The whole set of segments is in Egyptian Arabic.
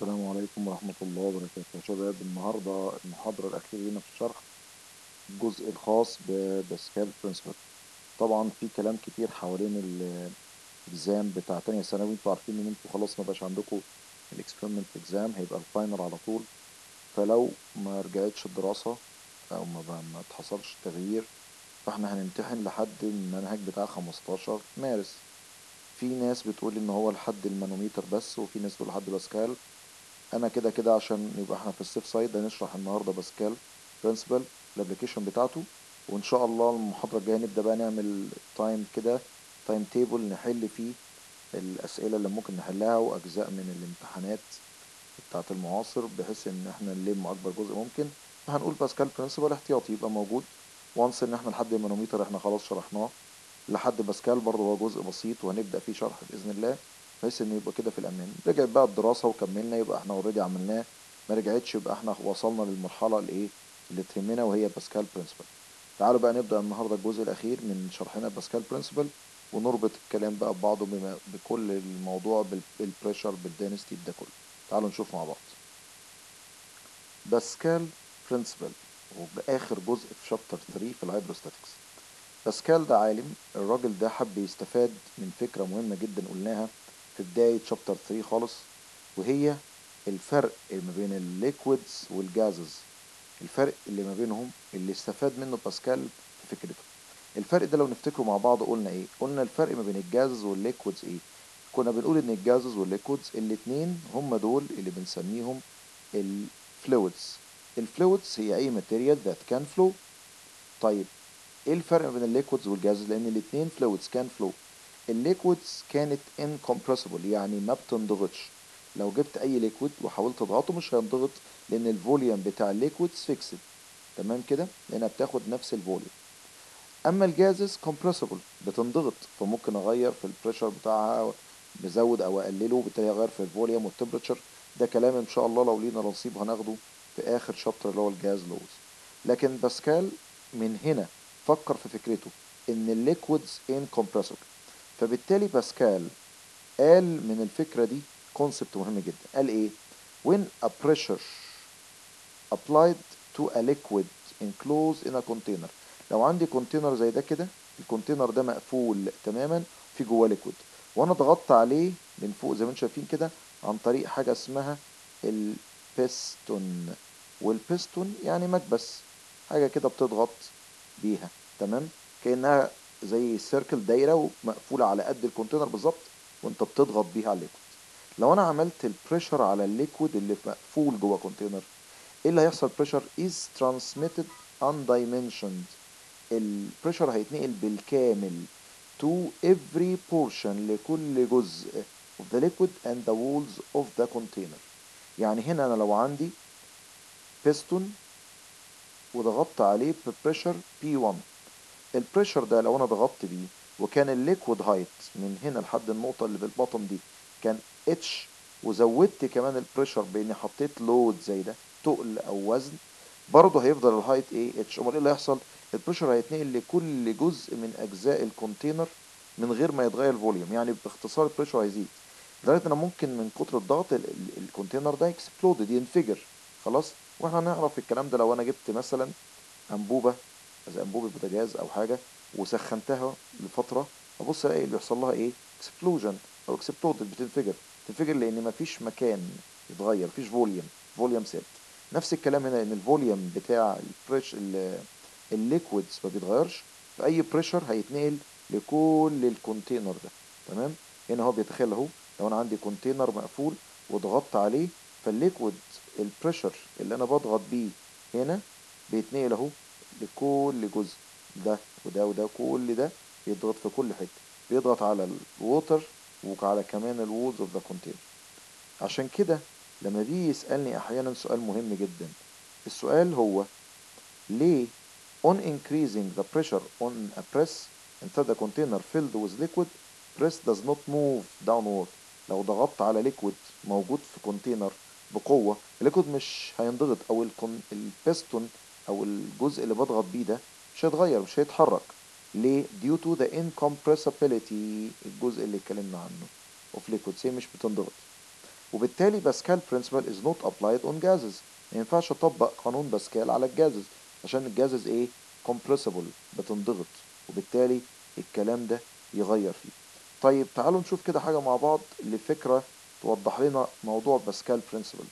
السلام عليكم ورحمة الله وبركاته يا شباب النهاردة المحاضرة الأخيرة لنا في الشرح الجزء الخاص بباسكال برنسبل طبعا في كلام كتير حوالين الإكزام بتاع تانية ثانوي انتوا عارفين إن انتوا خلاص مبقاش عندكم الإكسبيرمنت إكزام هيبقى الفاينل على طول فلو ما رجعتش الدراسة أو ما ما اتحصلش تغيير فاحنا هنمتحن لحد المنهج بتاع 15 مارس في ناس بتقول ان هو لحد المانوميتر بس وفي ناس بتقول لحد باسكال انا كده كده عشان يبقى احنا في السيف سايد هنشرح النهارده باسكال برنسبل الابلكيشن بتاعته وان شاء الله المحاضره الجايه نبدا بقى نعمل تايم كده تايم تيبل نحل فيه الاسئله اللي ممكن نحلها واجزاء من الامتحانات بتاعه المعاصر بحيث ان احنا نلم اكبر جزء ممكن هنقول باسكال برنسبل احتياطي يبقى موجود وانس ان احنا لحد المانوميتر احنا خلاص شرحناه لحد باسكال برضه هو جزء بسيط وهنبدا فيه شرح باذن الله بحيث انه يبقى كده في الامان رجعت بقى الدراسه وكملنا يبقى احنا اوريدي عملناه ما رجعتش يبقى احنا وصلنا للمرحله الايه اللي تهمنا وهي باسكال برنسبل تعالوا بقى نبدا النهارده الجزء الاخير من شرحنا باسكال برنسبل ونربط الكلام بقى ببعضه بما بكل الموضوع بالبريشر بالدينستي ده كله تعالوا نشوف مع بعض باسكال برنسبل وباخر جزء في شابتر 3 في الهيدروستاتكس باسكال ده عالم الراجل ده حب يستفاد من فكرة مهمة جدا قلناها في بداية شابتر 3 خالص وهي الفرق ما بين الليكويدز والجازز الفرق اللي ما بينهم اللي استفاد منه باسكال في فكرته الفرق ده لو نفتكره مع بعض قلنا ايه قلنا الفرق ما بين الجازز والليكويدز ايه كنا بنقول ان الجازز والليكويدز الاتنين هم دول اللي بنسميهم الفلويدز الفلويدز هي اي ماتيريال ذات كان فلو طيب ايه الفرق بين الليكويدز والجازز لان الاثنين فلويدز كان فلو الليكويدز كانت انكمبرسبل يعني ما بتنضغطش لو جبت اي ليكويد وحاولت تضغطه مش هينضغط لان الفوليوم بتاع الليكويدز فيكسد تمام كده لانها بتاخد نفس الفوليوم اما الجازز كومبرسبل بتنضغط فممكن اغير في البريشر بتاعها بزود او اقلله وبالتالي اغير في الفوليوم والتمبريتشر ده كلام ان شاء الله لو لينا نصيب هناخده في اخر شابتر اللي هو الجاز لوز لكن باسكال من هنا فكر في فكرته ان الليكويدز incompressible فبالتالي باسكال قال من الفكرة دي كونسبت مهم جدا قال ايه when a pressure applied to a liquid enclosed in a container لو عندي كونتينر زي ده كده الكونتينر ده مقفول تماما في جواه ليكويد وانا ضغطت عليه من فوق زي ما انتم شايفين كده عن طريق حاجة اسمها البيستون والبيستون يعني مكبس حاجة كده بتضغط بيها تمام كانها زي سيركل دايره ومقفوله على قد الكونتينر بالظبط وانت بتضغط بيها على الليكويد لو انا عملت البريشر على الليكويد اللي مقفول جوه كونتينر ايه اللي هيحصل بريشر is transmitted undimensioned البريشر هيتنقل بالكامل to every portion لكل جزء of the liquid and the walls of the container يعني هنا انا لو عندي بيستون وضغطت عليه ببريشر P1 البريشر ده لو انا ضغطت بيه وكان الليكويد هايت من هنا لحد النقطة اللي في البطن دي كان H وزودت كمان البريشر باني حطيت لود زي ده تقل او وزن برضه هيفضل الهايت ايه اتش امال ايه اللي هيحصل البريشر هيتنقل لكل جزء من اجزاء الكونتينر من غير ما يتغير الفوليوم يعني باختصار البريشر هيزيد لدرجه ان ممكن من كتر الضغط الكونتينر ده اكسبلودد ينفجر خلاص واحنا هنعرف الكلام ده لو انا جبت مثلا انبوبه زي انبوبه بوتاجاز او حاجه وسخنتها لفتره ابص الاقي اللي بيحصل لها ايه اكسبلوجن او اكسبلودد بتنفجر تنفجر لان مفيش مكان يتغير مفيش فوليوم فوليوم ثابت نفس الكلام هنا ان الفوليوم بتاع البريش الليكويدز ما بيتغيرش في اي بريشر هيتنقل لكل الكونتينر ده تمام هنا هو بيتخيل اهو لو انا عندي كونتينر مقفول وضغطت عليه فالليكويد البريشر اللي انا بضغط بيه هنا بيتنقل اهو لكل جزء ده وده وده كل ده بيضغط في كل حته بيضغط على الووتر وعلى كمان الوولز اوف ذا كونتينر عشان كده لما بيجي يسالني احيانا سؤال مهم جدا السؤال هو ليه on increasing the pressure on a press inside the container filled with liquid press does not move downward لو ضغطت على ليكويد موجود في كونتينر بقوة الليكويد مش هينضغط او الكون البيستون او الجزء اللي بضغط بيه ده مش هيتغير مش هيتحرك ليه due to the incompressibility الجزء اللي اتكلمنا عنه of liquids هي مش بتنضغط وبالتالي باسكال برنسبل از نوت ابلايد اون جازز ما ينفعش اطبق قانون باسكال على الجازز عشان الجازز ايه compressible بتنضغط وبالتالي الكلام ده يغير فيه طيب تعالوا نشوف كده حاجة مع بعض لفكرة توضح لنا موضوع باسكال برنسبل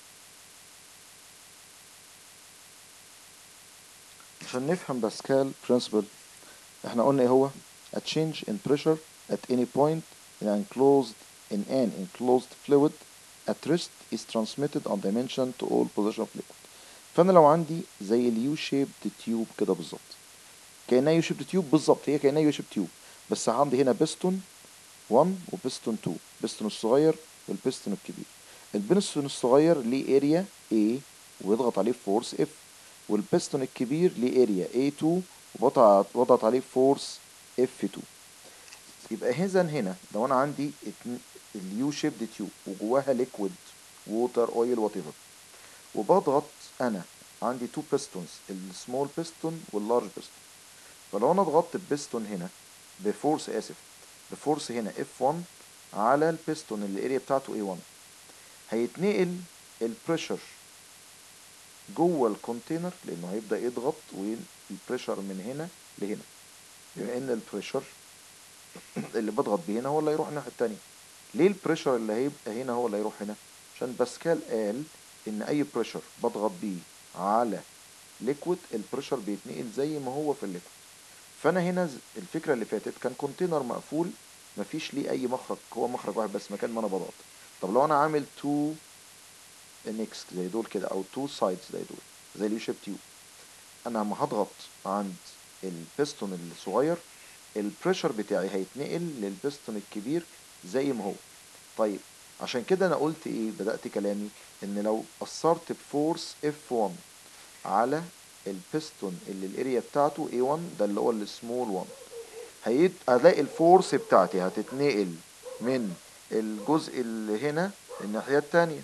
عشان نفهم باسكال برنسبل احنا قلنا ايه هو a change in pressure at any point in an enclosed in an enclosed fluid at rest is transmitted on dimension to all position of liquid فانا لو عندي زي اليو شيبد تيوب كده بالظبط كانها يو شيبد تيوب بالظبط هي كانها يو شيبد تيوب بس عندي هنا بيستون 1 وبيستون 2 البيستون الصغير والبيستون الكبير البيستون الصغير ليه اريا A ويضغط عليه فورس F والبيستون الكبير ليه اريا A2 وبضغط عليه فورس F2 يبقى اذا هنا لو انا عندي اليو شيبد تيوب وجواها ليكويد ووتر اويل وات ايفر وبضغط انا عندي تو بيستونز السمول بيستون واللارج بيستون فلو انا ضغطت البيستون هنا بفورس اسف بفورس هنا F1 على البيستون اللي الاريا بتاعته A1 هيتنقل البريشر جوه الكونتينر لانه هيبدا يضغط والبريشر من هنا لهنا بما ان البريشر اللي بضغط بيه هنا هو اللي هيروح الناحيه التانية ليه البريشر اللي هيبقى هنا هو اللي هيروح هنا عشان باسكال قال ان اي بريشر بضغط بيه على ليكويد البريشر بيتنقل زي ما هو في الليكويد فانا هنا الفكره اللي فاتت كان كونتينر مقفول مفيش ليه اي مخرج هو مخرج واحد بس مكان ما انا بضغط طب لو انا عامل تو نيكس زي دول كده او تو سايدز زي دول زي اليو شيب تيوب انا لما هضغط عند البيستون الصغير البريشر بتاعي هيتنقل للبيستون الكبير زي ما هو طيب عشان كده انا قلت ايه بدأت كلامي ان لو اثرت بفورس F1 على البيستون اللي الاريا بتاعته A1 ده اللي هو السمول 1 هيت... هلاقي الفورس بتاعتي هتتنقل من الجزء اللي هنا الناحية التانية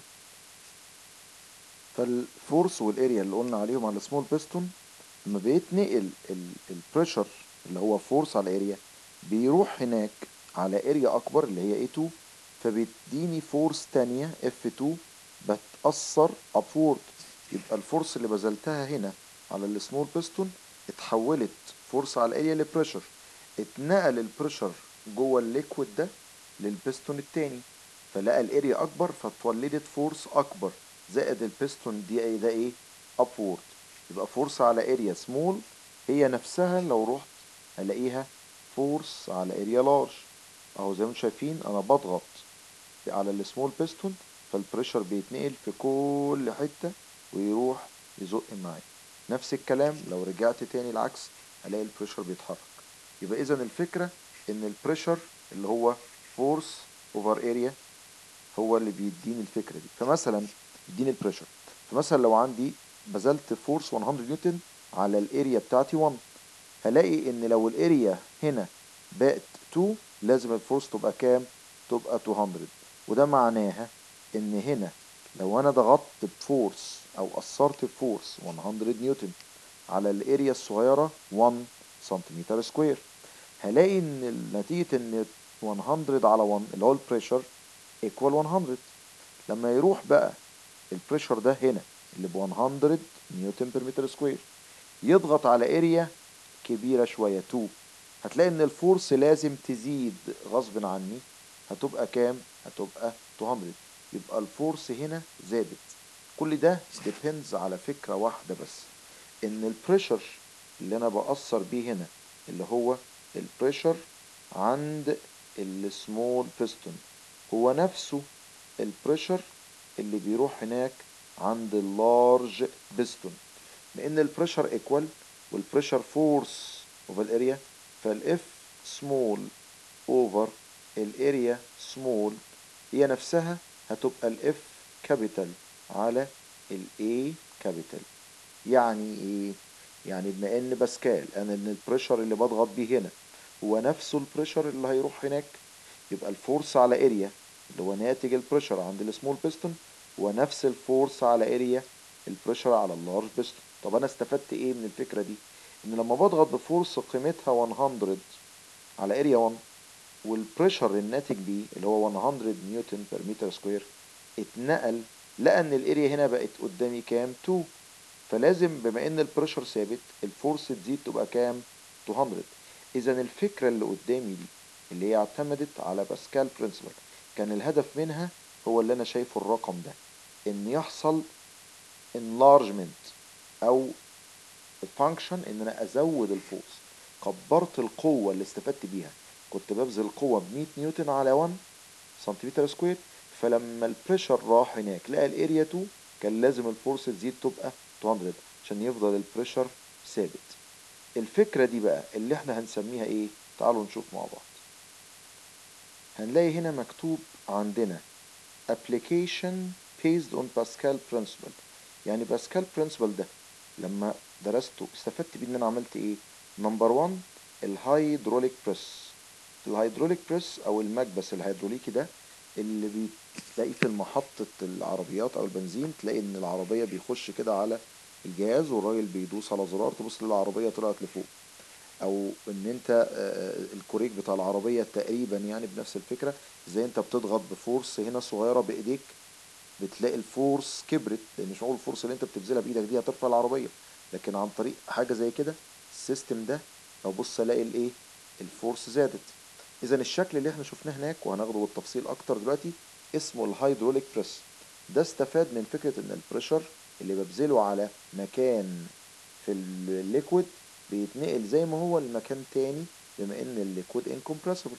فالفورس والاريا اللي قلنا عليهم على السمول بيستون لما بيتنقل البريشر اللي هو فورس على اريا بيروح هناك على اريا اكبر اللي هي A2 فبيديني فورس تانية F2 بتأثر upward يبقى الفورس اللي بذلتها هنا على السمول بيستون اتحولت فورس على الاريا لبريشر اتنقل البريشر جوه الليكويد ده للبيستون التاني فلقى الاريا اكبر فاتولدت فورس اكبر زائد البيستون دي ده ايه upward يبقى فورس على اريا سمول هي نفسها لو رحت هلاقيها فورس على اريا لارج اهو زي ما انتم شايفين انا بضغط على السمول بيستون فالبريشر بيتنقل في كل حتة ويروح يزق معايا نفس الكلام لو رجعت تاني العكس هلاقي البريشر بيتحرك يبقى اذا الفكرة ان البريشر اللي هو فورس اوفر اريا هو اللي بيديني الفكرة دي فمثلا يديني البريشر فمثلا لو عندي بذلت فورس 100 نيوتن على الاريا بتاعتي 1 هلاقي ان لو الاريا هنا بقت 2 لازم الفورس تبقى كام تبقى 200 وده معناها ان هنا لو انا ضغطت بفورس او اثرت بفورس 100 نيوتن على الاريا الصغيرة 1 سنتيمتر سكوير هلاقي ان نتيجة ان 100 على 1 اللي هو البريشر ايكوال 100 لما يروح بقى البريشر ده هنا اللي ب 100 نيوتن بير متر سكوير يضغط على اريا كبيرة شوية 2 هتلاقي ان الفورس لازم تزيد غصب عني هتبقى كام هتبقى 200 يبقى الفورس هنا زادت كل ده ديبندز على فكرة واحدة بس ان البريشر اللي انا بأثر بيه هنا اللي هو البريشر عند السمول بيستون هو نفسه البريشر اللي بيروح هناك عند اللارج بيستون لان البريشر ايكوال والبريشر فورس اوفر الاريا فالاف سمول اوفر الاريا سمول هي نفسها هتبقى الاف كابيتال على الاي كابيتال يعني ايه يعني بما ان باسكال انا ان البريشر اللي بضغط بيه هنا هو نفسه البريشر اللي هيروح هناك يبقى الفورس على اريا اللي هو ناتج البريشر عند السمول بيستون هو نفس الفورس على اريا البريشر على اللارج بيستون طب انا استفدت ايه من الفكره دي ان لما بضغط بفورس قيمتها 100 على اريا 1 والبريشر الناتج بيه اللي هو 100 نيوتن بير متر سكوير اتنقل لقى ان الاريا هنا بقت قدامي كام 2 فلازم بما ان البريشر ثابت الفورس تزيد تبقى كام 200 اذا الفكره اللي قدامي دي اللي هي اعتمدت على باسكال برنسبل كان الهدف منها هو اللي انا شايفه الرقم ده ان يحصل enlargement او الفانكشن ان انا ازود الفورس كبرت القوه اللي استفدت بيها كنت ببذل قوه ب 100 نيوتن على 1 سنتيمتر سكوير فلما البريشر راح هناك لقى الاريا 2 كان لازم الفورس تزيد تبقى 200 عشان يفضل البريشر ثابت الفكره دي بقى اللي احنا هنسميها ايه تعالوا نشوف مع بعض هنلاقي هنا مكتوب عندنا application based on Pascal principle يعني باسكال برنسبل ده لما درسته استفدت بيه ان انا عملت ايه نمبر 1 الهيدروليك بريس الهيدروليك بريس او المكبس الهيدروليكي ده اللي بتلاقيه في محطة العربيات او البنزين تلاقي ان العربية بيخش كده على الجهاز والراجل بيدوس على زرار تبص العربية طلعت لفوق او ان انت الكوريك بتاع العربية تقريبا يعني بنفس الفكرة زي انت بتضغط بفورس هنا صغيرة بايديك بتلاقي الفورس كبرت لان مش معقول الفورس اللي انت بتبذلها بايدك دي هترفع العربيه لكن عن طريق حاجه زي كده السيستم ده لو بص الاقي الايه الفورس زادت اذا الشكل اللي احنا شفناه هناك وهناخده بالتفصيل اكتر دلوقتي اسمه الهيدروليك بريس ده استفاد من فكره ان البريشر اللي ببذله على مكان في الليكويد بيتنقل زي ما هو لمكان تاني بما ان الليكويد انكمبرسبل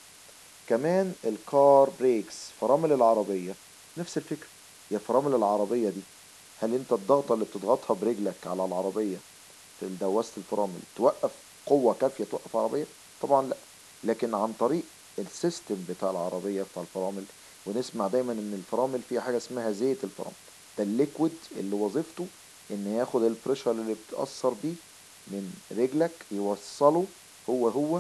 كمان الكار بريكس فرامل العربيه نفس الفكره يا فرامل العربية دي هل انت الضغطة اللي بتضغطها برجلك على العربية في دواسة الفرامل توقف قوة كافية توقف عربية طبعا لا لكن عن طريق السيستم بتاع العربية بتاع الفرامل ونسمع دايما ان الفرامل فيها حاجة اسمها زيت الفرامل ده الليكويد اللي وظيفته ان ياخد البريشر اللي بتأثر بيه من رجلك يوصله هو هو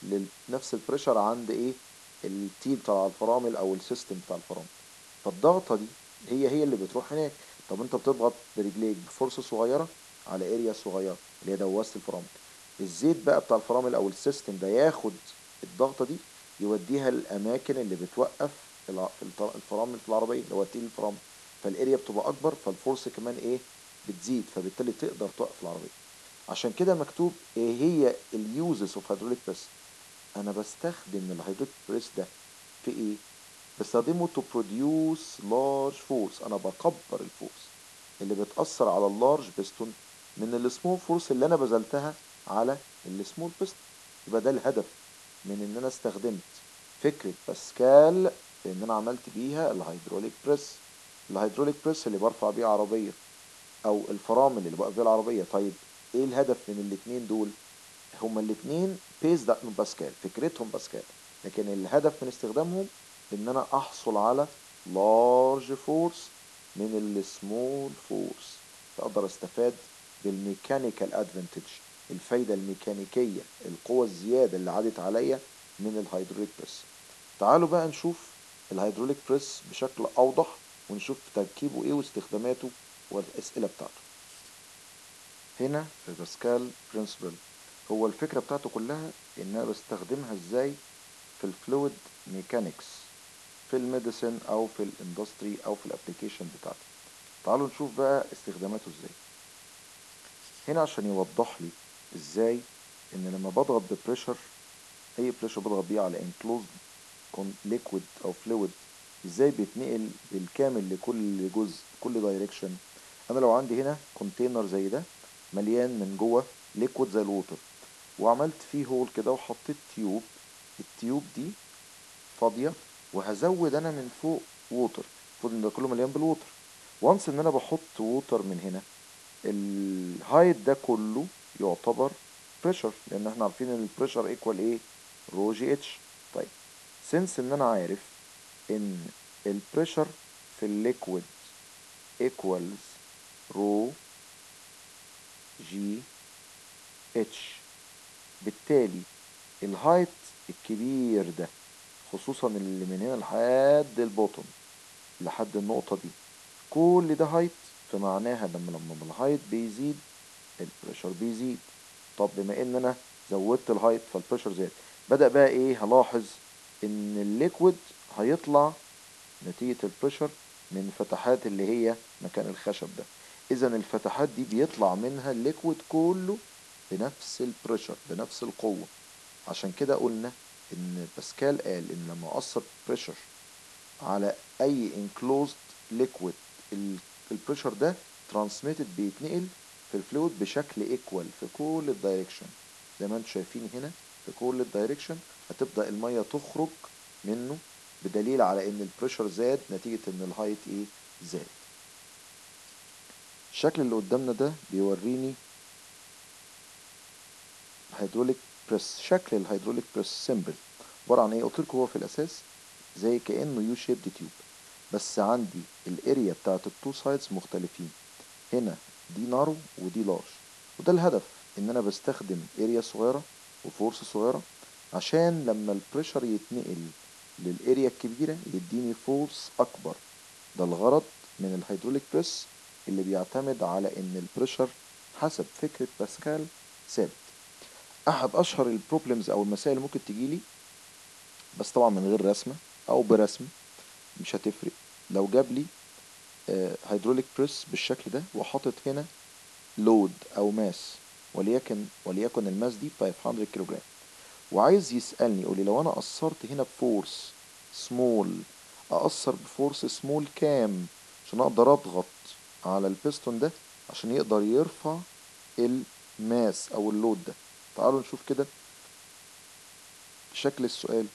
لنفس البريشر عند ايه التيل بتاع الفرامل او السيستم بتاع الفرامل فالضغطة دي هي هي اللي بتروح هناك طب انت بتضغط برجليك بفرصة صغيرة على اريا صغيرة اللي هي دواسة الفرامل الزيت بقى بتاع الفرامل او السيستم ده ياخد الضغطة دي يوديها الاماكن اللي بتوقف الفرامل في العربية اللي هو تيل الفرامل فالاريا بتبقى اكبر فالفورس كمان ايه بتزيد فبالتالي تقدر توقف العربية عشان كده مكتوب ايه هي اليوزز اوف هيدروليك بريس انا بستخدم الهيدروليك بريس ده في ايه بستخدمه to produce large force انا بكبر الفورس اللي بتأثر على اللارج بيستون من السمول فورس اللي انا بذلتها على السمول بيستون يبقى ده الهدف من ان انا استخدمت فكرة باسكال ان انا عملت بيها الهيدروليك بريس الهيدروليك بريس اللي برفع بيه عربية او الفرامل اللي بوقف بيها العربية طيب ايه الهدف من الاتنين دول هما الاتنين بيز من باسكال فكرتهم باسكال لكن الهدف من استخدامهم ان انا احصل على large force من السمول فورس فاقدر استفاد بالميكانيكال ادفانتج الفايدة الميكانيكية القوة الزيادة اللي عادت عليا من الهيدروليك بريس تعالوا بقى نشوف الهيدروليك بريس بشكل اوضح ونشوف تركيبه ايه واستخداماته والاسئلة بتاعته هنا في باسكال برنسبل هو الفكرة بتاعته كلها ان انا بستخدمها ازاي في الفلويد ميكانيكس في الميديسن او في الاندستري او في الابليكيشن بتاعتي تعالوا نشوف بقى استخداماته ازاي هنا عشان يوضح لي ازاي ان لما بضغط ببريشر اي بريشر بضغط بيه على انكلوزد ليكويد او فلويد ازاي بيتنقل بالكامل لكل جزء كل دايركشن انا لو عندي هنا كونتينر زي ده مليان من جوه ليكويد زي الووتر وعملت فيه هول كده وحطيت تيوب التيوب دي فاضيه وهزود انا من فوق ووتر المفروض ان ده كله مليان بالووتر وانس ان انا بحط ووتر من هنا الهايت ده كله يعتبر بريشر لان احنا عارفين ان البريشر ايكوال ايه رو جي اتش طيب سنس ان انا عارف ان البريشر في الليكويد ايكوالز رو جي اتش بالتالي الهايت الكبير ده خصوصا اللي من هنا لحد البوتوم لحد النقطة دي كل ده هايت فمعناها لما لما الهايت بيزيد البريشر بيزيد طب بما ان انا زودت الهايت فالبريشر زاد بدأ بقى ايه هلاحظ ان الليكويد هيطلع نتيجة البريشر من فتحات اللي هي مكان الخشب ده اذا الفتحات دي بيطلع منها الليكويد كله بنفس البريشر بنفس القوة عشان كده قلنا ان باسكال قال ان لما اثر بريشر على اي enclosed liquid البريشر ده ترانسميتد بيتنقل في الفلويد بشكل ايكوال في كل الدايركشن زي ما انتم شايفين هنا في كل الدايركشن هتبدا الميه تخرج منه بدليل على ان البريشر زاد نتيجه ان الهايت ايه زاد الشكل اللي قدامنا ده بيوريني هيدروليك بريس شكل الهيدروليك بريس سيمبل عباره عن ايه قلت لكم هو في الاساس زي كانه يو شيبد تيوب بس عندي الاريا بتاعت التو سايدز مختلفين هنا دي نارو ودي لارج وده الهدف ان انا بستخدم اريا صغيره وفورس صغيره عشان لما البريشر يتنقل للاريا الكبيره يديني فورس اكبر ده الغرض من الهيدروليك بريس اللي بيعتمد على ان البريشر حسب فكره باسكال ثابت احد اشهر البروبلمز او المسائل اللي ممكن تجيلي بس طبعا من غير رسمه او برسم مش هتفرق لو جاب لي هيدروليك بريس بالشكل ده وحاطط هنا لود او ماس وليكن وليكن الماس دي 500 كيلو جرام وعايز يسالني يقول لي لو انا اثرت هنا بفورس سمول اثر بفورس سمول كام عشان اقدر اضغط على البيستون ده عشان يقدر يرفع الماس او اللود ده تعالوا نشوف كده شكل السؤال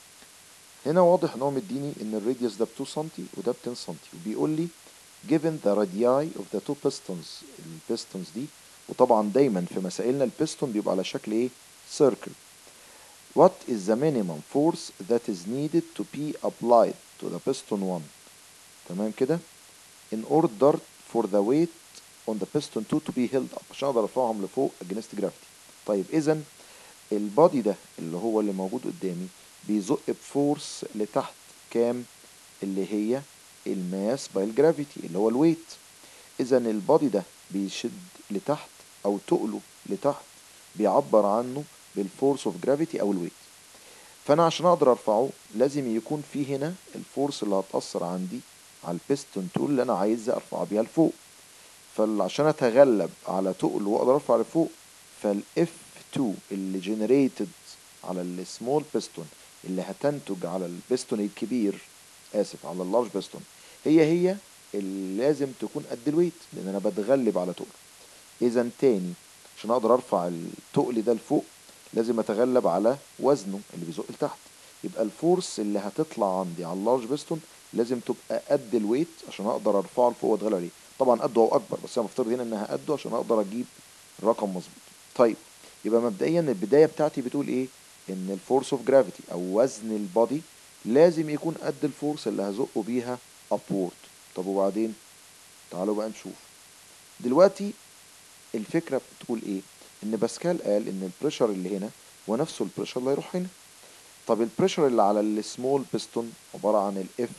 هنا واضح ان هو مديني ان الراديوس ده ب 2 سم وده ب 10 سم وبيقول لي given the radii of the two pistons البيستونز دي وطبعا دايما في مسائلنا البيستون بيبقى على شكل ايه circle what is the minimum force that is needed to be applied to the piston 1 تمام كده in order for the weight on the piston 2 to be held up عشان اقدر ارفعهم لفوق against gravity طيب اذا البادي ده اللي هو اللي موجود قدامي بيزق بفورس لتحت كام اللي هي الماس باي الجرافيتي اللي هو الويت اذا البادي ده بيشد لتحت او تقله لتحت بيعبر عنه بالفورس اوف جرافيتي او الويت فانا عشان اقدر ارفعه لازم يكون في هنا الفورس اللي هتاثر عندي على البيستون تول اللي انا عايز ارفع بيها لفوق فعشان اتغلب على تقل واقدر ارفع لفوق فالاف 2 اللي جنريتد على السمول بيستون اللي هتنتج على البيستون الكبير اسف على اللارج بيستون هي هي اللي لازم تكون قد الويت لان انا بتغلب على تقل اذا تاني عشان اقدر ارفع التقل ده لفوق لازم اتغلب على وزنه اللي بيزق لتحت يبقى الفورس اللي هتطلع عندي على اللارج بيستون لازم تبقى قد الويت عشان اقدر ارفعه لفوق واتغلب عليه طبعا قده او اكبر بس انا بفترض هنا انها قده عشان اقدر اجيب الرقم مظبوط طيب يبقى مبدئيا البدايه بتاعتي بتقول ايه ان الفورس اوف جرافيتي او وزن البادي لازم يكون قد الفورس اللي هزقه بيها ابورد طب وبعدين تعالوا بقى نشوف دلوقتي الفكره بتقول ايه ان باسكال قال ان البريشر اللي هنا هو نفسه البريشر اللي هيروح هنا طب البريشر اللي على السمول بيستون عباره عن الاف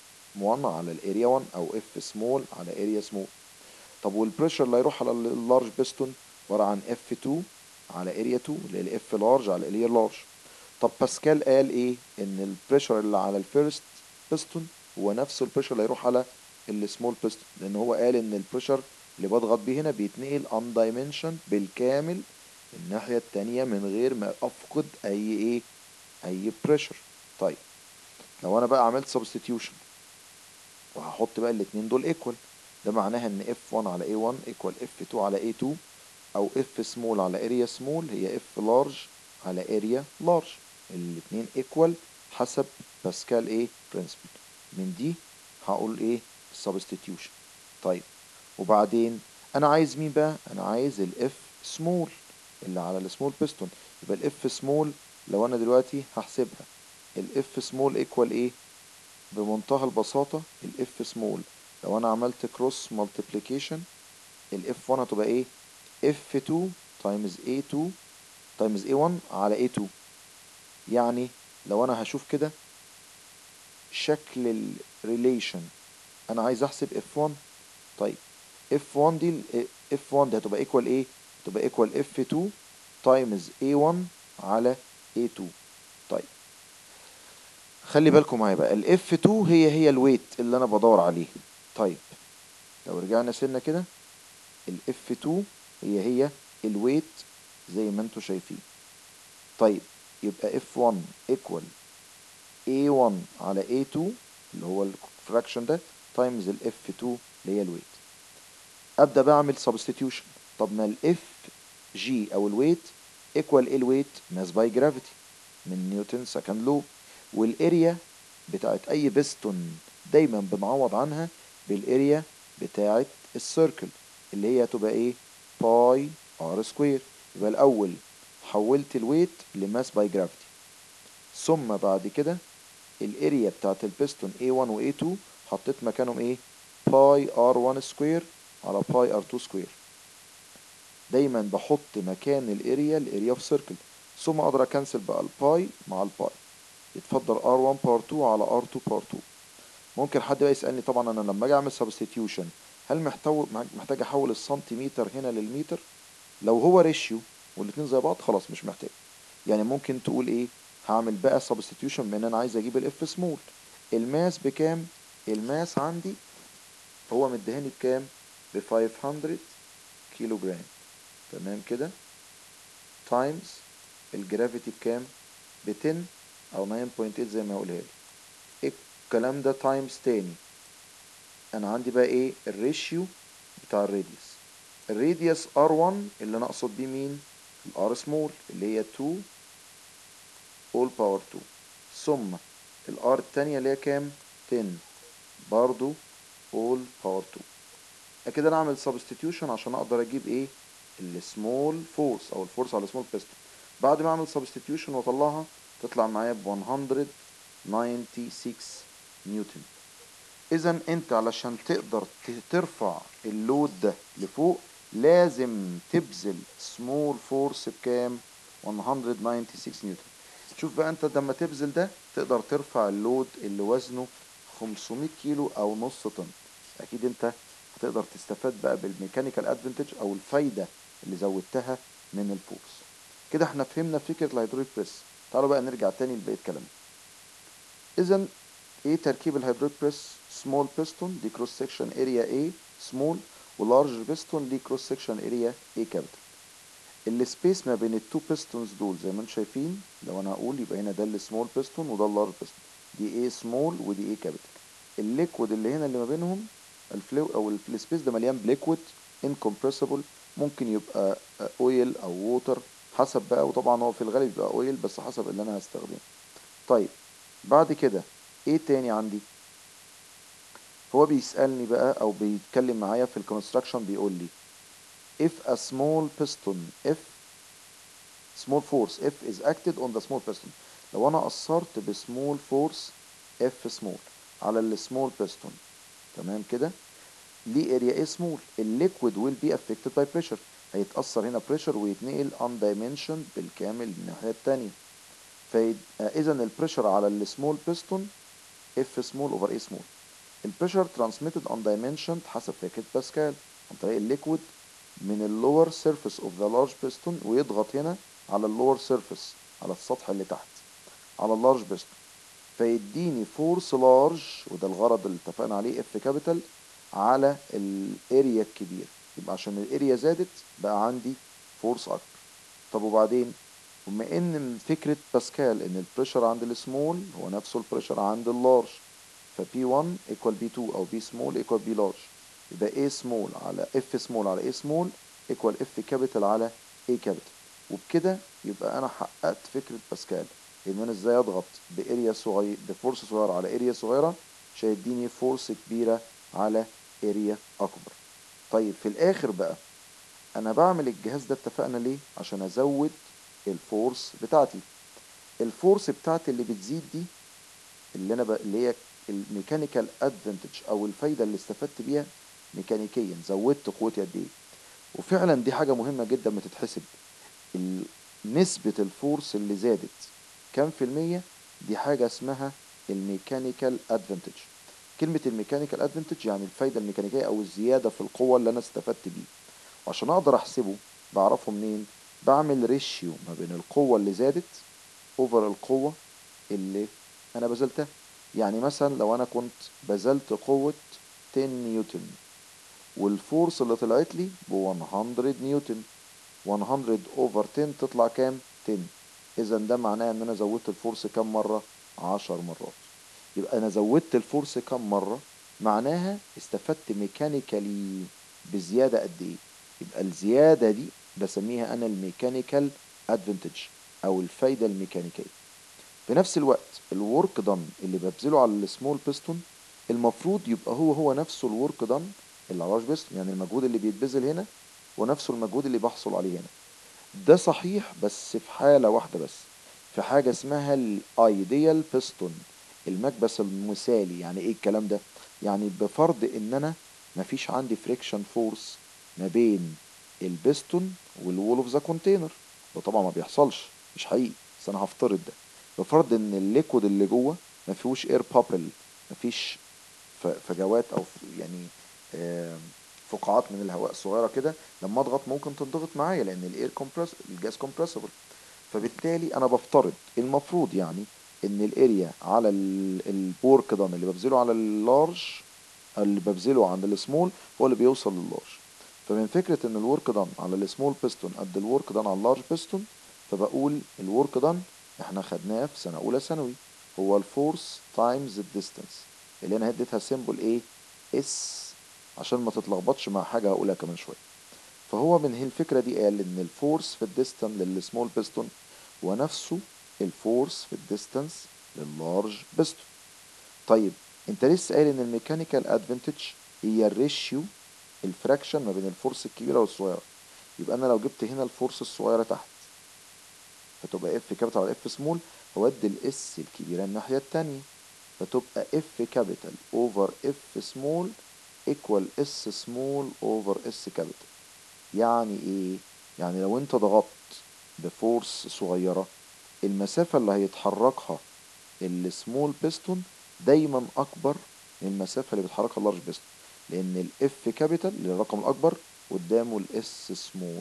1 على الاريا 1 او اف سمول على اريا سمول طب والبريشر اللي هيروح على اللارج بيستون عباره عن اف 2 على اريا 2 اللي هي الاف لارج على اريا لارج طب باسكال قال ايه ان البريشر اللي على الفيرست بيستون هو نفسه البريشر اللي هيروح على السمول بيستون لان هو قال ان البريشر اللي بضغط بيه هنا بيتنقل ان دايمنشن بالكامل الناحيه التانية من غير ما افقد اي ايه اي بريشر طيب لو انا بقى عملت سبستيتيوشن وهحط بقى الاتنين دول ايكوال ده معناها ان F1 على A1 ايكوال F2 على A2 او F سمول على اريا سمول هي F لارج على اريا لارج الاتنين ايكوال حسب باسكال ايه برنسبل من دي هقول ايه substitution طيب وبعدين انا عايز مين بقى انا عايز الاف سمول اللي على السمول بيستون يبقى الاف سمول لو انا دلوقتي هحسبها الاف سمول ايكوال ايه بمنتهى البساطة الاف سمول لو انا عملت كروس مالتيبليكيشن الاف 1 هتبقى ايه اف 2 تايمز اي 2 تايمز اي 1 على اي 2 يعني لو انا هشوف كده شكل الريليشن انا عايز احسب اف 1 طيب اف 1 دي اف 1 دي هتبقى ايكوال ايه هتبقى ايكوال اف 2 تايمز اي 1 على اي 2 طيب خلي بالكم معايا بقى الاف 2 هي هي الويت اللي انا بدور عليه طيب لو رجعنا سنة كده الاف 2 هي هي الويت زي ما انتوا شايفين طيب يبقى اف 1 equal a1 على a2 اللي هو الفراكشن ده تايمز الاف 2 اللي هي الويت ابدا بعمل substitution طب ما الاف جي او الويت equal الويت ماس باي جرافيتي من نيوتن سكند لو والاريا بتاعت اي بستون دايما بنعوض عنها بالاريا بتاعت السيركل اللي هي هتبقى ايه باي ار سكوير يبقى الاول حولت الويت لماس باي جرافيتي ثم بعد كده الاريا بتاعت البستون A1 و A2 حطيت مكانهم ايه باي R1 سكوير على باي R2 سكوير دايما بحط مكان الاريا الاريا في سيركل ثم اقدر اكنسل بقى الباي مع الباي يتفضل R1 باور 2 على R2 باور 2 ممكن حد بقى يسألني طبعا انا لما اجي اعمل سبستيتيوشن هل محتاج محتاج احول السنتيمتر هنا للمتر لو هو ريشيو والاتنين زي بعض خلاص مش محتاج يعني ممكن تقول ايه هعمل بقى سبستيتيوشن بان انا عايز اجيب الاف سمول الماس بكام الماس عندي هو مديهاني بكام ب 500 كيلو جرام تمام كده تايمز الجرافيتي بكام ب 10 او 9.8 زي ما هقولها لي الكلام ده تايمز تاني انا عندي بقى ايه الريشيو بتاع الراديوس الراديوس R1 اللي انا اقصد بيه مين الار سمول اللي هي 2 all power 2 ثم الار التانية اللي هي كام 10 برضو all power 2 كده انا اعمل substitution عشان اقدر اجيب ايه السمول فورس او الفورس على السمول بيستون بعد ما اعمل substitution واطلعها تطلع معايا ب 196 نيوتن اذا انت علشان تقدر ترفع اللود ده لفوق لازم تبذل سمول فورس بكام 196 نيوتن شوف بقى انت لما تبذل ده تقدر ترفع اللود اللي وزنه 500 كيلو او نص طن اكيد انت هتقدر تستفاد بقى بالميكانيكال ادفانتج او الفايده اللي زودتها من الفورس كده احنا فهمنا فكره الهيدروليك بريس تعالوا بقى نرجع تاني لبقيه كلامنا اذا ايه تركيب الهيدروليك بريس سمول بيستون دي كروس سكشن اريا A سمول ولارج بيستون دي كروس سكشن اريا A كابيتال السبيس ما بين التو بيستونز دول زي ما انتم شايفين لو انا هقول يبقى هنا ده السمول بيستون وده اللارج بيستون دي A سمول ودي A كابيتال الليكويد اللي هنا اللي ما بينهم الفلو او السبيس ده مليان بليكويد انكمبريسبل ممكن يبقى اويل او ووتر حسب بقى وطبعا هو في الغالب بيبقى اويل بس حسب اللي انا هستخدمه طيب بعد كده ايه تاني عندي هو بيسألني بقى او بيتكلم معايا في الكونستراكشن بيقول لي if a small piston if small force F is acted on the small piston لو انا اثرت بسمول فورس F small على السمول piston تمام كده ليه اريا A small الليكويد will be affected by pressure هيتأثر هنا pressure ويتنقل undimensioned بالكامل الناحية التانية فإذا البريشر على السمول piston F small over A small البريشر transmitted undimensioned حسب فكرة باسكال عن طريق الليكويد من اللور سيرفيس اوف ذا لارج بيستون ويضغط هنا على اللور سيرفيس على السطح اللي تحت على اللارج بيستون فيديني فورس لارج وده الغرض اللي اتفقنا عليه اف كابيتال على الاريا الكبير يبقى عشان الاريا زادت بقى عندي فورس اكبر طب وبعدين بما ان من فكره باسكال ان البريشر عند السمول هو نفسه البريشر عند اللارج ف P1 equal P2 او P small equal P large يبقى A small على F small على A small equal F capital على A capital وبكده يبقى انا حققت فكرة باسكال ان انا ازاي اضغط باريا صغير بفورس صغيرة على اريا صغيرة مش هيديني فورس كبيرة على اريا اكبر طيب في الاخر بقى انا بعمل الجهاز ده اتفقنا ليه عشان ازود الفورس بتاعتي الفورس بتاعتي اللي بتزيد دي اللي انا ب... اللي هي الميكانيكال ادفانتج او الفايده اللي استفدت بيها ميكانيكيا زودت قوتي قد ايه وفعلا دي حاجه مهمه جدا ما تتحسب نسبه الفورس اللي زادت كام في الميه دي حاجه اسمها الميكانيكال ادفانتج كلمه الميكانيكال ادفانتج يعني الفايده الميكانيكيه او الزياده في القوه اللي انا استفدت بيه وعشان اقدر احسبه بعرفه منين بعمل ريشيو ما بين القوه اللي زادت اوفر القوه اللي انا بذلتها يعني مثلا لو انا كنت بذلت قوة 10 نيوتن والفورس اللي طلعت لي ب 100 نيوتن 100 اوفر 10 تطلع كام 10 اذا ده معناه ان انا زودت الفورس كام مرة 10 مرات يبقى انا زودت الفورس كام مرة معناها استفدت ميكانيكالي بزيادة قد ايه يبقى الزيادة دي بسميها انا الميكانيكال ادفانتج او الفايدة الميكانيكية في نفس الوقت الورك دان اللي ببذله على السمول بيستون المفروض يبقى هو هو نفسه الورك دان اللي على الرش بيستون يعني المجهود اللي بيتبذل هنا ونفسه المجهود اللي بحصل عليه هنا ده صحيح بس في حالة واحدة بس في حاجة اسمها الايديال بيستون المكبس المثالي يعني ايه الكلام ده يعني بفرض ان انا مفيش عندي فريكشن فورس ما بين البستون والوول اوف ذا كونتينر ده طبعا ما بيحصلش مش حقيقي بس انا هفترض ده بفرض ان الليكويد اللي جوه ما فيهوش اير بابل ما فيش فجوات او يعني فقاعات من الهواء الصغيره كده لما اضغط ممكن تنضغط معايا لان الاير كومبرس الجاز كومبرسبل فبالتالي انا بفترض المفروض يعني ان الاريا على البورك دان اللي ببذله على اللارج اللي ببذله عند السمول هو اللي بيوصل لللارج فمن فكرة ان الورك دان على السمول بيستون قد الورك دان على اللارج بيستون فبقول الورك دان احنا خدناه في سنة اولى ثانوي هو الفورس تايمز الديستانس اللي انا هديتها سيمبل ايه اس عشان ما تتلخبطش مع حاجة هقولها كمان شوية فهو من الفكرة دي قال ان الفورس في الديستان للسمول بيستون هو نفسه الفورس في الديستانس لللارج بيستون طيب انت لسه قايل ان الميكانيكال ادفانتج هي الريشيو الفراكشن ما بين الفورس الكبيره والصغيره يبقى انا لو جبت هنا الفورس الصغيره تحت فتبقى اف كابيتال على اف سمول هودي الاس الكبيره الناحيه التانية فتبقى اف كابيتال اوفر اف سمول ايكوال اس سمول اوفر اس كابيتال يعني ايه يعني لو انت ضغطت بفورس صغيره المسافه اللي هيتحركها السمول بيستون دايما اكبر من المسافه اللي بيتحركها اللارج بيستون لان الاف كابيتال اللي الرقم الاكبر قدامه الاس سمول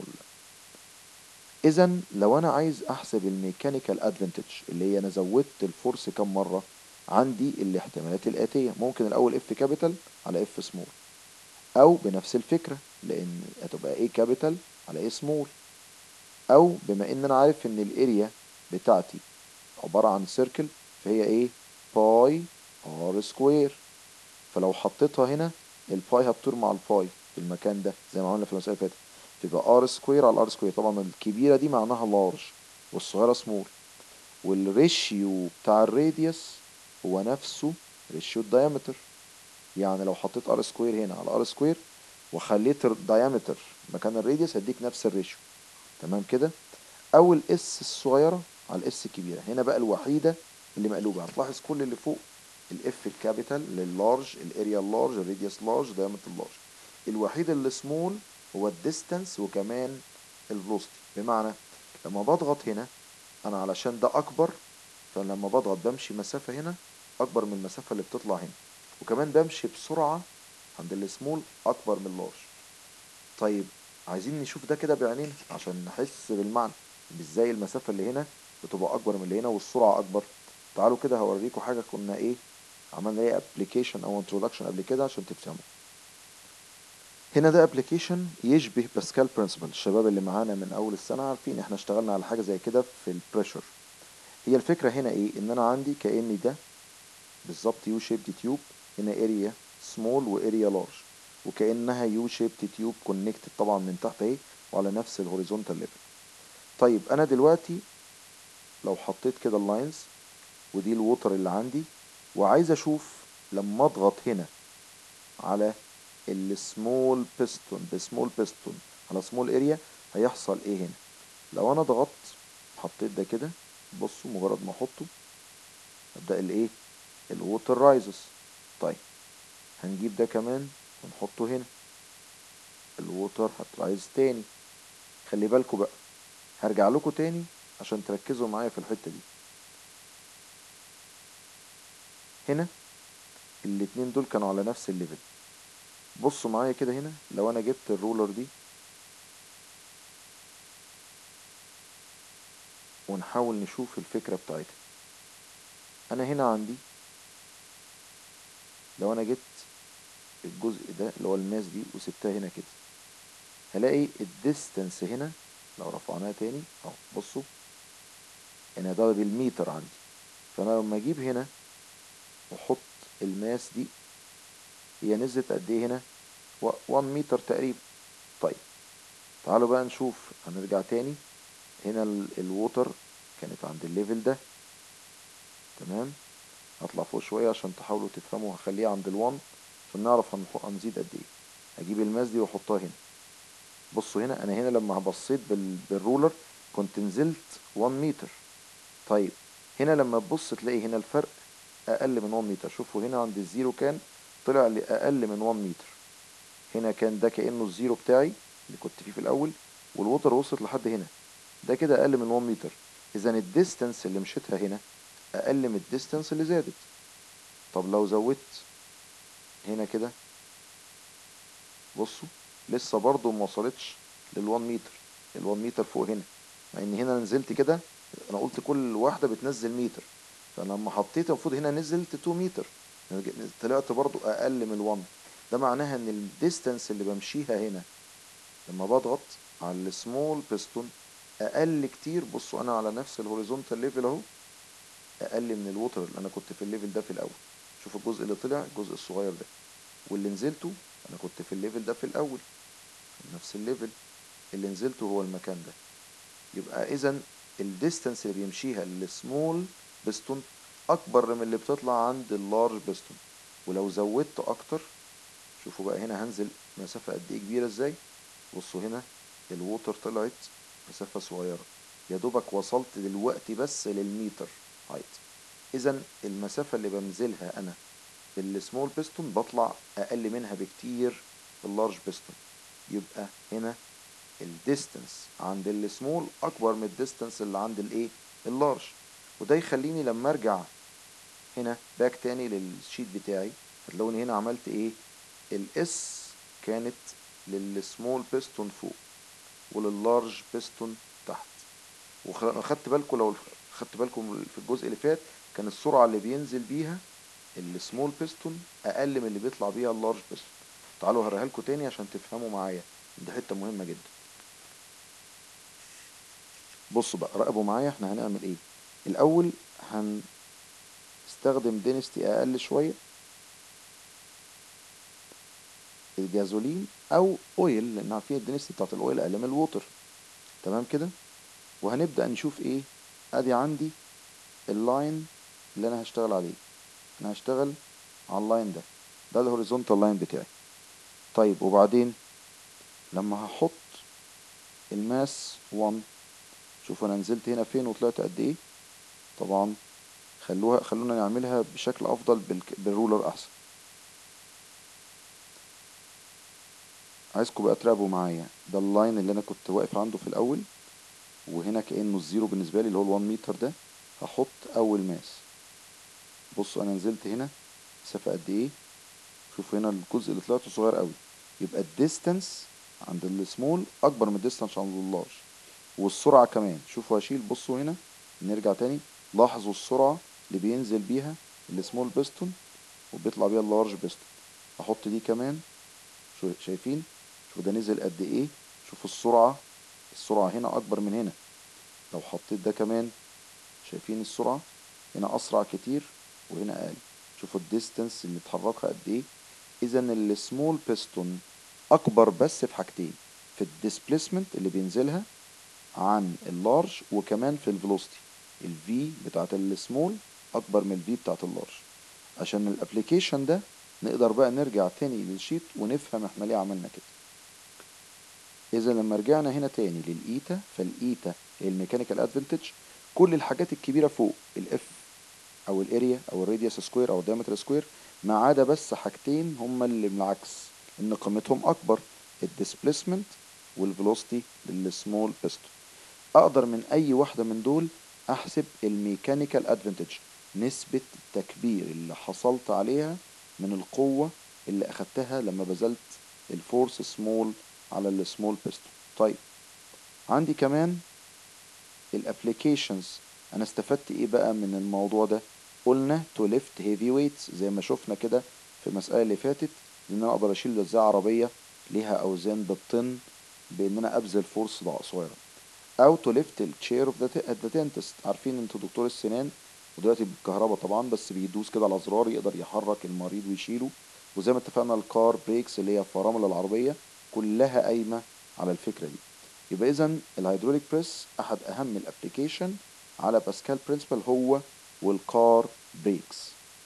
اذا لو انا عايز احسب الميكانيكال ادفانتج اللي هي انا زودت الفورس كم مره عندي الاحتمالات الاتيه ممكن الاول اف كابيتال على اف سمول او بنفس الفكره لان هتبقى ايه كابيتال على ايه سمول او بما ان انا عارف ان الاريا بتاعتي عباره عن سيركل فهي ايه باي ار سكوير فلو حطيتها هنا الباي هتطير مع الباي في المكان ده زي ما عملنا في المسألة اللي فاتت تبقى ار سكوير على ار سكوير طبعا الكبيرة دي معناها لارج والصغيرة سمول والريشيو بتاع الراديوس هو نفسه ريشيو الدايمتر يعني لو حطيت ار سكوير هنا على ار سكوير وخليت الدايمتر مكان الراديوس هديك نفس الريشيو تمام كده او الاس الصغيرة على الاس الكبيرة هنا بقى الوحيدة اللي مقلوبة هتلاحظ كل اللي فوق الاف الكابيتال لللارج الاريا اللارج الراديوس لارج دايمتر لارج الوحيد اللي سمول هو الديستانس وكمان الفلوسيتي بمعنى لما بضغط هنا انا علشان ده اكبر فلما بضغط بمشي مسافة هنا اكبر من المسافة اللي بتطلع هنا وكمان بمشي بسرعة عند السمول اكبر من اللارج طيب عايزين نشوف ده كده بعينينا عشان نحس بالمعنى ازاي المسافة اللي هنا بتبقى اكبر من اللي هنا والسرعة اكبر تعالوا كده هوريكم حاجة كنا ايه عملنا ايه ابلكيشن او انترودكشن قبل كده عشان تفهموا هنا ده ابلكيشن يشبه باسكال برنسبل الشباب اللي معانا من اول السنه عارفين احنا اشتغلنا على حاجه زي كده في البريشر هي الفكره هنا ايه ان انا عندي كاني ده بالظبط يو شيبد تيوب هنا اريا سمول واريا لارج وكانها يو شيبد تيوب كونكتد طبعا من تحت اهي وعلى نفس الهوريزونتال ليفل طيب انا دلوقتي لو حطيت كده اللاينز ودي الووتر اللي عندي وعايز اشوف لما اضغط هنا على السمول بيستون بسمول بيستون على سمول اريا هيحصل ايه هنا لو انا ضغطت حطيت ده كده بصوا مجرد ما احطه ابدا الايه الووتر رايزز طيب هنجيب ده كمان ونحطه هنا الووتر هترايز تاني خلي بالكوا بقى هرجع لكم تاني عشان تركزوا معايا في الحته دي هنا الاتنين دول كانوا على نفس الليفل بصوا معايا كده هنا لو انا جبت الرولر دي ونحاول نشوف الفكرة بتاعتها انا هنا عندي لو انا جبت الجزء ده اللي هو الماس دي وسبتها هنا كده هلاقي الديستنس هنا لو رفعناها تاني اهو بصوا هنا ده بالميتر عندي فانا لما اجيب هنا واحط الماس دي هي نزلت قد ايه هنا 1 متر تقريبا طيب تعالوا بقى نشوف هنرجع تاني هنا الووتر كانت عند الليفل ده تمام هطلع فوق شوية عشان تحاولوا تفهموا هخليها عند الوان عشان نعرف هنزيد قد ايه هجيب الماس دي واحطها هنا بصوا هنا انا هنا لما بصيت بالرولر كنت نزلت 1 متر طيب هنا لما تبص تلاقي هنا الفرق اقل من 1 متر شوفوا هنا عند الزيرو كان طلع لأقل من 1 متر هنا كان ده كأنه الزيرو بتاعي اللي كنت فيه في الأول والوتر وصلت لحد هنا ده كده أقل من 1 متر إذا الديستنس اللي مشيتها هنا أقل من الديستنس اللي زادت طب لو زودت هنا كده بصوا لسه برضو ما وصلتش لل 1 متر ال 1 متر فوق هنا مع ان هنا نزلت كده انا قلت كل واحده بتنزل متر فلما حطيت المفروض هنا نزلت 2 متر طلعت برضو اقل من ال1 ده معناها ان الديستنس اللي بمشيها هنا لما بضغط على السمول بيستون اقل كتير بصوا انا على نفس الهوريزونتال ليفل اهو اقل من الوتر اللي انا كنت في الليفل ده في الاول شوف الجزء اللي طلع الجزء الصغير ده واللي نزلته انا كنت في الليفل ده في الاول نفس الليفل اللي نزلته هو المكان ده يبقى اذا الديستنس اللي بيمشيها السمول بيستون اكبر من اللي بتطلع عند اللارج بيستون ولو زودت اكتر شوفوا بقى هنا هنزل مسافة قد ايه كبيرة ازاي بصوا هنا الووتر طلعت مسافة صغيرة يا دوبك وصلت دلوقتي بس للميتر هايت اذا المسافة اللي بنزلها انا بالسمول بيستون بطلع اقل منها بكتير في اللارج بيستون يبقى هنا الديستنس عند السمول اكبر من الديستنس اللي عند الايه اللارج وده يخليني لما ارجع هنا باك تاني للشيت بتاعي هتلاقوني هنا عملت ايه الاس كانت للسمول بيستون فوق ولللارج بيستون تحت وخدت بالكم لو خدت بالكم في الجزء اللي فات كان السرعة اللي بينزل بيها السمول بيستون اقل من اللي بيطلع بيها اللارج بيستون تعالوا هوريها لكم تاني عشان تفهموا معايا دي حتة مهمة جدا بصوا بقى راقبوا معايا احنا هنعمل ايه الاول هنستخدم دينستي اقل شوية الجازولين او اويل لان عارفين الدينستي بتاعت الاويل اقل من الووتر تمام كده وهنبدأ نشوف ايه ادي عندي اللاين اللي انا هشتغل عليه انا هشتغل على اللاين ده ده الهوريزونتال لاين بتاعي طيب وبعدين لما هحط الماس 1 شوفوا انا نزلت هنا فين وطلعت قد ايه طبعا خلوها خلونا نعملها بشكل افضل بالرولر احسن عايزكم بقى تراقبوا معايا ده اللاين اللي انا كنت واقف عنده في الاول وهنا كانه الزيرو بالنسبه لي اللي هو ال1 متر ده هحط اول ماس بصوا انا نزلت هنا مسافه قد ايه شوفوا هنا الجزء اللي طلعته صغير قوي يبقى الديستنس عند السمول اكبر من الديستنس عند اللارج والسرعه كمان شوفوا هشيل بصوا هنا نرجع تاني لاحظوا السرعه اللي بينزل بيها السمول بيستون وبيطلع بيها اللارج بيستون احط دي كمان شايفين شوفوا ده نزل قد ايه شوفوا السرعه السرعه هنا اكبر من هنا لو حطيت ده كمان شايفين السرعه هنا اسرع كتير وهنا اقل شوفوا الديستنس اللي اتحركها قد ايه اذا السمول بيستون اكبر بس في حاجتين في الديسبليسمنت اللي بينزلها عن اللارج وكمان في الفيلوسيتي الفي بتاعت السمول اكبر من الفي بتاعت اللارج عشان الابليكيشن ده نقدر بقى نرجع تاني للشيت ونفهم احنا ليه عملنا كده اذا لما رجعنا هنا تاني للايتا فالايتا هي الميكانيكال ادفانتج كل الحاجات الكبيره فوق الاف او الاريا او الراديوس سكوير او الدايمتر سكوير ما عدا بس حاجتين هما اللي بالعكس ان قيمتهم اكبر الديسبليسمنت والفيلوسيتي للسمول بيستون اقدر من اي واحده من دول احسب الميكانيكال ادفانتج نسبه التكبير اللي حصلت عليها من القوه اللي اخدتها لما بذلت الفورس سمول على السمول بيستون طيب عندي كمان الابليكيشنز انا استفدت ايه بقى من الموضوع ده قلنا to lift heavy weights زي ما شفنا كده في المسألة اللي فاتت ان انا اقدر اشيل ازاي عربية ليها اوزان بالطن بان انا ابذل فورس صغيرة او to lift the chair of the, at the dentist عارفين انتوا دكتور السنان ودلوقتي بالكهرباء طبعا بس بيدوس كده على زرار يقدر يحرك المريض ويشيله وزي ما اتفقنا الكار بريكس اللي هي فرامل العربية كلها قايمة على الفكرة دي يبقى اذا الهيدروليك بريس احد اهم الابليكيشن على باسكال برنسبل هو والكار بريكس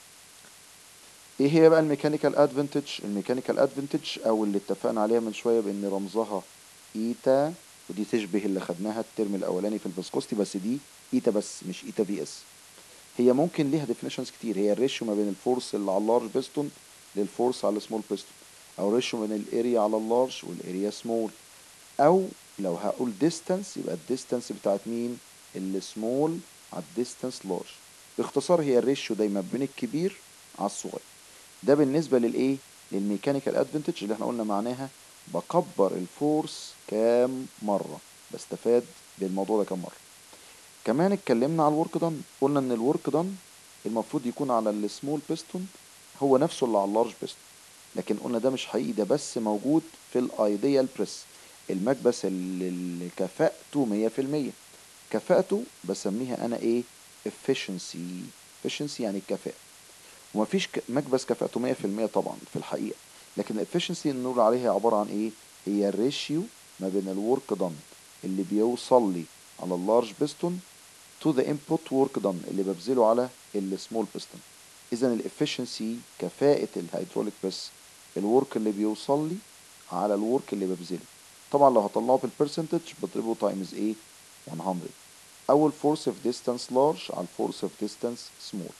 ايه هي بقى الميكانيكال ادفانتج الميكانيكال ادفانتج او اللي اتفقنا عليها من شويه بان رمزها ايتا ودي تشبه اللي خدناها الترم الاولاني في الفيسكوستي بس دي ايتا بس مش ايتا في اس هي ممكن ليها ديفينيشنز كتير هي الريشيو ما بين الفورس اللي على اللارج بيستون للفورس على السمول بيستون او ريشيو من الاريا على اللارج والاريا سمول او لو هقول ديستانس يبقى الديستانس بتاعت مين السمول على الديستانس لارج باختصار هي الريشيو دايما بين الكبير على الصغير ده بالنسبه للايه للميكانيكال ادفانتج اللي احنا قلنا معناها بكبر الفورس كام مره بستفاد بالموضوع ده كام مره كمان اتكلمنا على الورك دان قلنا ان الورك دان المفروض يكون على السمول بيستون هو نفسه اللي على اللارج بيستون لكن قلنا ده مش حقيقي ده بس موجود في الايديال بريس المكبس اللي كفاءته مية في المية كفاءته بسميها انا ايه efficiency efficiency يعني الكفاءة ومفيش مكبس كفاءته مية في المية طبعا في الحقيقة لكن الافشنسي نقول عليها عبارة عن ايه هي الريشيو ما بين الورك دان اللي بيوصل لي على اللارج بيستون تو ذا انبوت ورك دان اللي ببذله على السمول بيستون اذا الافشنسي كفاءة الهيدروليك بريس الورك اللي بيوصل لي على الورك اللي ببذله طبعا لو هطلعه بالبرسنتج بضربه تايمز ايه 100 او الفورس اوف ديستانس لارج على الفورس اوف ديستانس سمول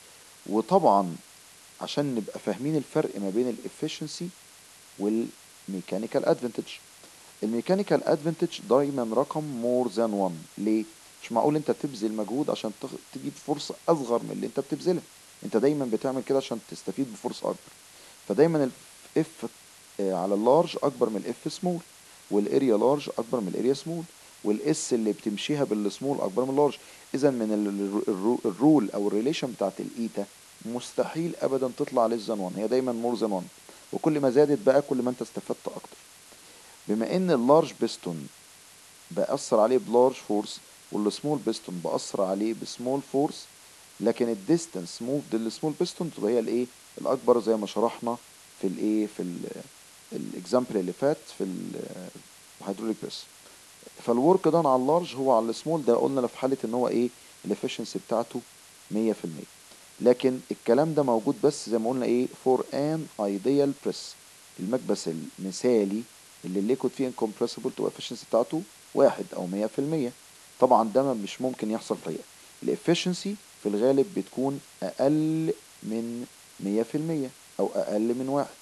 وطبعا عشان نبقى فاهمين الفرق ما بين الافشنسي والميكانيكال ادفانتج الميكانيكال ادفانتج دايما رقم مور ذان 1 ليه مش معقول انت تبذل مجهود عشان تجيب فرصة اصغر من اللي انت بتبذلها انت دايما بتعمل كده عشان تستفيد بفرصة اكبر فدايما الاف على اللارج اكبر من الاف سمول والاريا لارج اكبر من الاريا سمول والاس اللي بتمشيها بالسمول اكبر من اللارج اذا من الرول او الريليشن بتاعت الايتا مستحيل ابدا تطلع ليس ذان 1 هي دايما مور ذان 1 وكل ما زادت بقى كل ما انت استفدت اكتر بما ان اللارج بيستون بأثر عليه بلارج فورس والسمول بيستون بأثر عليه بسمول فورس لكن الديستانس موفد للسمول بيستون تبقى هي الايه الاكبر زي ما شرحنا في الايه في الاكزامبل اللي فات في الهيدروليك بريس فالورك دان على اللارج هو على السمول ده قلنا في حاله ان هو ايه الافشنسي بتاعته 100% لكن الكلام ده موجود بس زي ما قلنا ايه فور ان ايديال بريس المكبس المثالي اللي الليكويد فيه انكمبرسبل تبقى الافشنسي بتاعته واحد او 100% طبعا ده مش ممكن يحصل في الحقيقه الافشنسي في الغالب بتكون اقل من 100% او اقل من واحد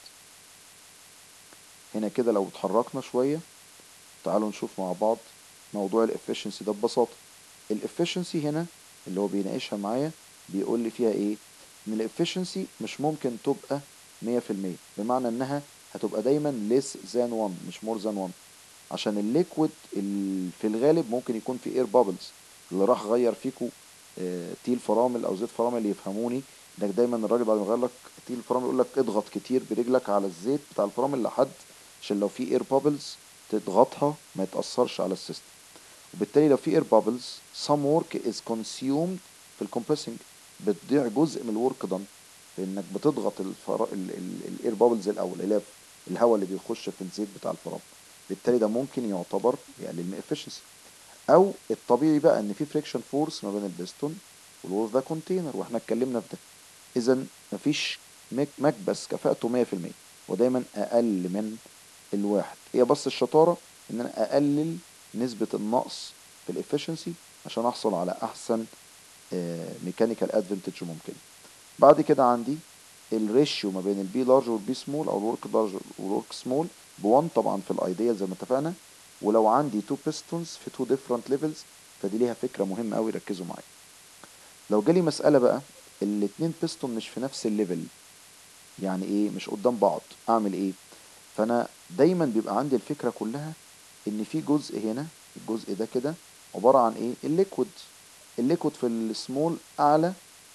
هنا كده لو اتحركنا شوية تعالوا نشوف مع بعض موضوع الافشنسي ده ببساطة الافشنسي هنا اللي هو بيناقشها معايا بيقول لي فيها ايه ان الافشنسي مش ممكن تبقى مية في المية بمعنى انها هتبقى دايما less than one مش more than one عشان الليكويد في الغالب ممكن يكون في اير بابلز اللي راح غير فيكو اه تيل فرامل او زيت فرامل يفهموني انك دايما الراجل بعد ما يغير لك تيل الفرامل يقول لك اضغط كتير برجلك على الزيت بتاع الفرامل لحد عشان لو في اير بابلز تضغطها ما يتأثرش على السيستم وبالتالي لو في اير بابلز some work is consumed في الكومبريسنج بتضيع جزء من الورك دان في انك بتضغط الفر... الاير بابلز الاول اللي هي الهواء اللي بيخش في الزيت بتاع الفرامل بالتالي ده ممكن يعتبر يقلل من efficiency او الطبيعي بقى ان في فريكشن فورس ما بين البستون والوول ده كونتينر واحنا اتكلمنا في ده اذا مفيش مكبس كفاءته 100% ودايما اقل من الواحد هي بس الشطارة ان انا اقلل نسبة النقص في الافشنسي عشان احصل على احسن ميكانيكال ادفانتج ممكن بعد كده عندي الريشيو ما بين البي لارج والبي سمول او الورك لارج والورك سمول ب1 طبعا في الايديال زي ما اتفقنا ولو عندي تو بيستونز في تو ديفرنت ليفلز فدي ليها فكره مهمه قوي ركزوا معايا لو جالي مساله بقى الاتنين بيستون مش في نفس الليفل يعني ايه مش قدام بعض اعمل ايه فانا دايما بيبقى عندي الفكره كلها ان في جزء هنا الجزء ده كده عباره عن ايه الليكويد الليكويد في السمول اعلى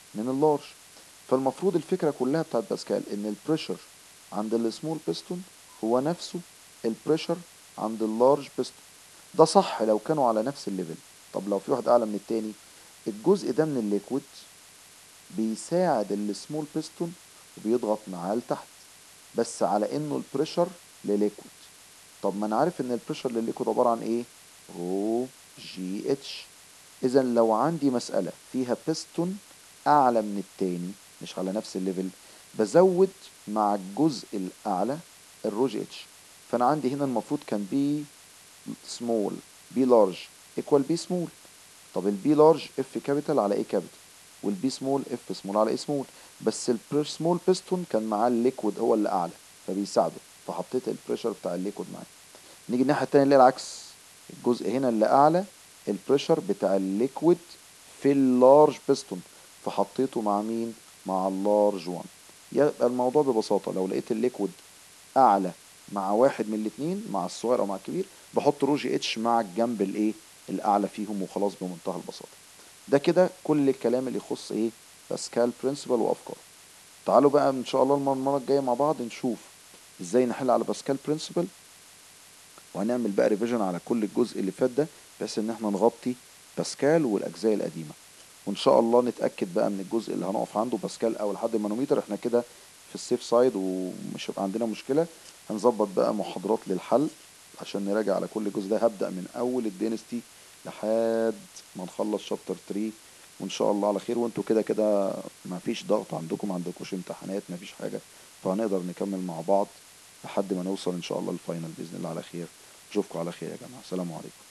من اللارج فالمفروض الفكرة كلها بتاعت باسكال ان البريشر عند السمول بيستون هو نفسه البريشر عند اللارج بيستون ده صح لو كانوا على نفس الليفل طب لو في واحد اعلى من التاني الجزء ده من الليكويد بيساعد السمول بيستون وبيضغط معاه لتحت بس على انه البريشر لليكويد طب ما انا عارف ان البريشر للليكويد عباره عن ايه رو جي اتش اذا لو عندي مساله فيها بيستون اعلى من التاني مش على نفس الليفل بزود مع الجزء الاعلى الرو جي اتش فانا عندي هنا المفروض كان بي سمول بي لارج ايكوال بي سمول طب البي لارج اف كابيتال على ايه كابيتال والبي سمول اف سمول على ايه سمول بس السمول بيستون كان معاه الليكويد هو اللي اعلى فبيساعده فحطيت البريشر بتاع الليكويد معاه نيجي الناحيه التانيه اللي هي العكس الجزء هنا اللي اعلى البريشر بتاع الليكويد في اللارج بيستون فحطيته مع مين مع اللارج 1 يبقى الموضوع ببساطه لو لقيت الليكويد اعلى مع واحد من الاثنين مع الصغير او مع الكبير بحط رو جي اتش مع الجنب الايه الاعلى فيهم وخلاص بمنتهى البساطه ده كده كل الكلام اللي يخص ايه باسكال برنسبل وافكار تعالوا بقى ان شاء الله المره الجايه مع بعض نشوف ازاي نحل على باسكال برنسبل وهنعمل بقى ريفيجن على كل الجزء اللي فات ده بحيث ان احنا نغطي باسكال والاجزاء القديمه وان شاء الله نتاكد بقى من الجزء اللي هنقف عنده باسكال او لحد المانوميتر احنا كده في السيف سايد ومش هيبقى عندنا مشكله هنظبط بقى محاضرات للحل عشان نراجع على كل جزء ده هبدا من اول الدينستي لحد ما نخلص شابتر 3 وان شاء الله على خير وانتوا كده كده ما فيش ضغط عندكم ما عندكوش امتحانات ما فيش حاجه فهنقدر نكمل مع بعض لحد ما نوصل ان شاء الله للفاينل باذن الله على خير اشوفكم على خير يا جماعه السلام عليكم